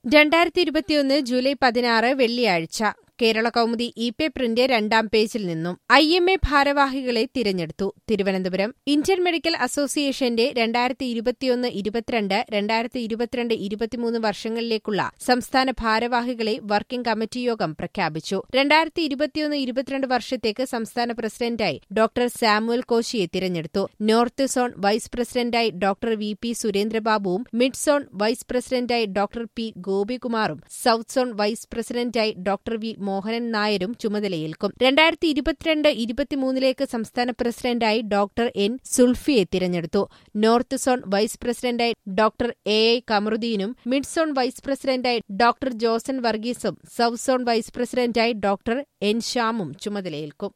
രണ്ടായിരത്തി ഇരുപത്തിയൊന്ന് ജൂലൈ പതിനാറ് വെള്ളിയാഴ്ച കേരള കൗമുദി ഇ പേപ്പറിന്റെ രണ്ടാം പേജിൽ നിന്നും ഐ എം എ ഭാരവാഹികളെ തിരഞ്ഞെടുത്തു തിരുവനന്തപുരം ഇന്ത്യൻ മെഡിക്കൽ അസോസിയേഷന്റെ രണ്ടായിരത്തി ഇരുപത്തിയൊന്ന് ഇരുപത്തിരണ്ട് രണ്ടായിരത്തി ഇരുപത്തിരണ്ട് ഇരുപത്തിമൂന്ന് വർഷങ്ങളിലേക്കുള്ള സംസ്ഥാന ഭാരവാഹികളെ വർക്കിംഗ് കമ്മിറ്റി യോഗം പ്രഖ്യാപിച്ചു രണ്ടായിരത്തി ഇരുപത്തിയൊന്ന് ഇരുപത്തിരണ്ട് വർഷത്തേക്ക് സംസ്ഥാന പ്രസിഡന്റായി ഡോക്ടർ സാമുവൽ കോശിയെ തിരഞ്ഞെടുത്തു നോർത്ത് സോൺ വൈസ് പ്രസിഡന്റായി ഡോക്ടർ വി പി സുരേന്ദ്രബാബുവും മിഡ് സോൺ വൈസ് പ്രസിഡന്റായി ഡോക്ടർ പി ഗോപികുമാറും സൌത്ത് സോൺ വൈസ് പ്രസിഡന്റായി ഡോക്ടർ വി മോഹനൻ നായരും ചുമതലയേൽക്കും രണ്ടായിരത്തി ഇരുപത്തിരണ്ട് ഇരുപത്തിമൂന്നിലേക്ക് സംസ്ഥാന പ്രസിഡന്റായി ഡോക്ടർ എൻ സുൽഫിയെ തിരഞ്ഞെടുത്തു നോർത്ത് സോൺ വൈസ് പ്രസിഡന്റായി ഡോക്ടർ എ ഐ കമറുദ്ദീനും മിഡ് സോൺ വൈസ് പ്രസിഡന്റായി ഡോക്ടർ ജോസൻ വർഗീസും സൌത്ത് സോൺ വൈസ് പ്രസിഡന്റായി ഡോക്ടർ എൻ ശ്യാമും ചുമതലയേൽക്കും